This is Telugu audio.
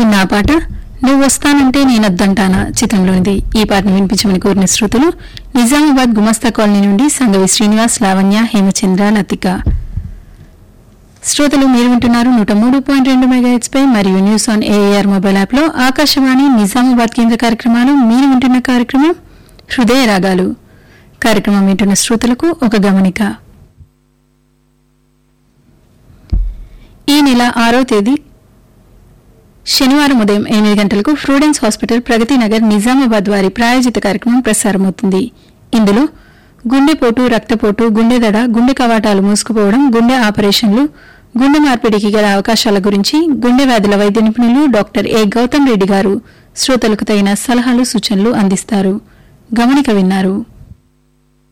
విన్న ఆ పాట నువ్వు వస్తానంటే నేనొద్దంటానా చిత్రంలోనిది ఈ పాటను వినిపించమని కోరిన శ్రోతలు నిజామాబాద్ గుమస్తా కాలనీ నుండి సంగవి శ్రీనివాస్ లావణ్య హేమచంద్ర లతిక శ్రోతలు మీరు వింటున్నారు నూట మూడు పాయింట్ రెండు మెగాహెచ్ పై మరియు news on AIR mobile app లో ఆకాశవాణి నిజామాబాద్ కేంద్ర కార్యక్రమాలు మీరు వింటున్న కార్యక్రమం హృదయ రాగాలు కార్యక్రమం వింటున్న శ్రోతలకు ఒక గమనిక ఈ నెల ఆరో తేదీ శనివారం ఉదయం ఎనిమిది గంటలకు ఫ్రూడెన్స్ హాస్పిటల్ ప్రగతి నగర్ నిజామాబాద్ వారి ప్రాయోజిత కార్యక్రమం ప్రసారమవుతుంది ఇందులో గుండెపోటు రక్తపోటు గుండె దడ గుండె కవాటాలు మూసుకుపోవడం గుండె ఆపరేషన్లు గుండె మార్పిడికి గల అవకాశాల గురించి గుండె వ్యాధుల వైద్య నిపుణులు డాక్టర్ ఏ గౌతమ్ రెడ్డి గారు శ్రోతలకు తగిన సలహాలు సూచనలు అందిస్తారు గమనిక విన్నారు